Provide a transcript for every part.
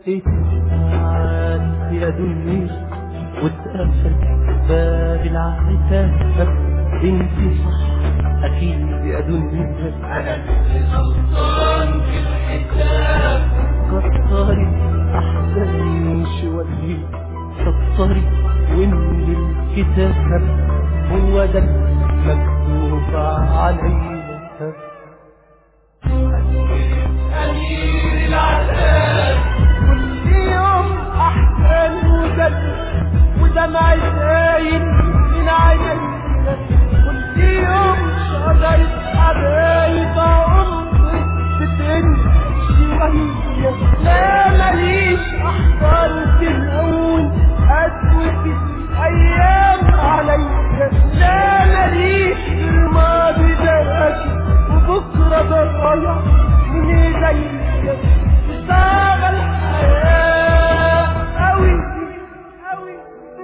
اتعاد يا دنيا واتقفل باب العتاب انت صح اكيد يا دنيا انا اللي غلطان في الحساب كتري احزاني شوية كتري واملي الكتاب هو ده مكتوب علينا امير العذاب كل يوم احزان وجد ودمع زايد من عينينا كل يوم شجرة حبايب عمري بتمشي شوية لا ماليش احضان تنقون اسود ايام عليا لا ماليش في الماضي دلوقتي وبكره ضايع من ايديا تشتغل حياه قوي قوي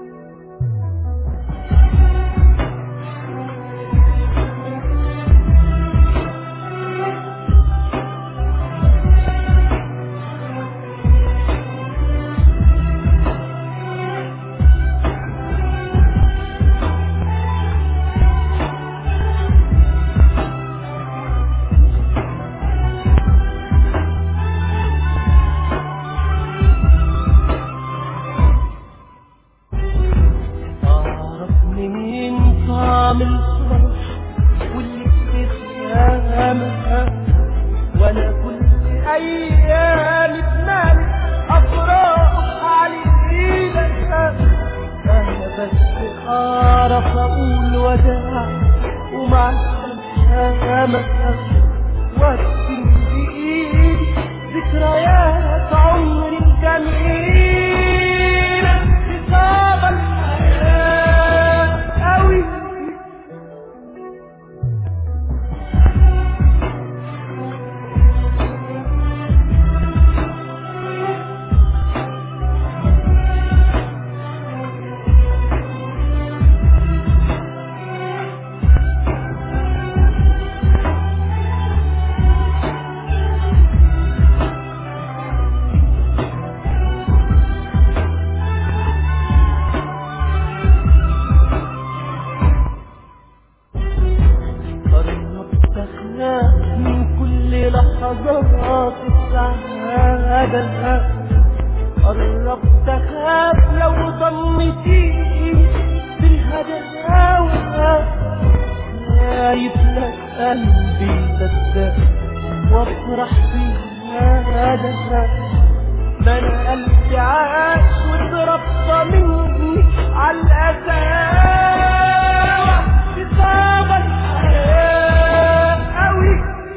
أعرف منين طعم الفرح والابتسامة وأنا كل أيام بمال أفراح علينا أنا بس أعرف أقول وداع ومع السلامة وأرسم بإيدي ذكريات عمري الجميلة حساب الحياة أوي قربت أخاف من كل لحظات السعادة قربت أخاف لو ضمتيني بالهداوة خايف لك قلبي صدق وافرح بهذا ما انا قلبي عاش واتربى مني على الأساوة بصعب الحياة أوي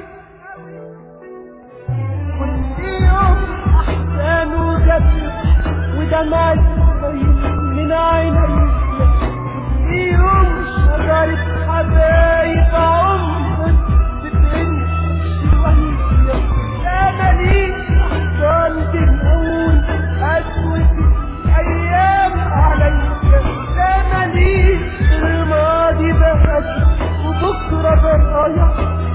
كل يوم أحزان وجد ودمع من عيني كل يوم شجرة حبايب عمري بتمشي شوية لا ماليش أحزان تنقون أسود أيام عليا لا ماليش في الماضي بقى وبكرة ضايع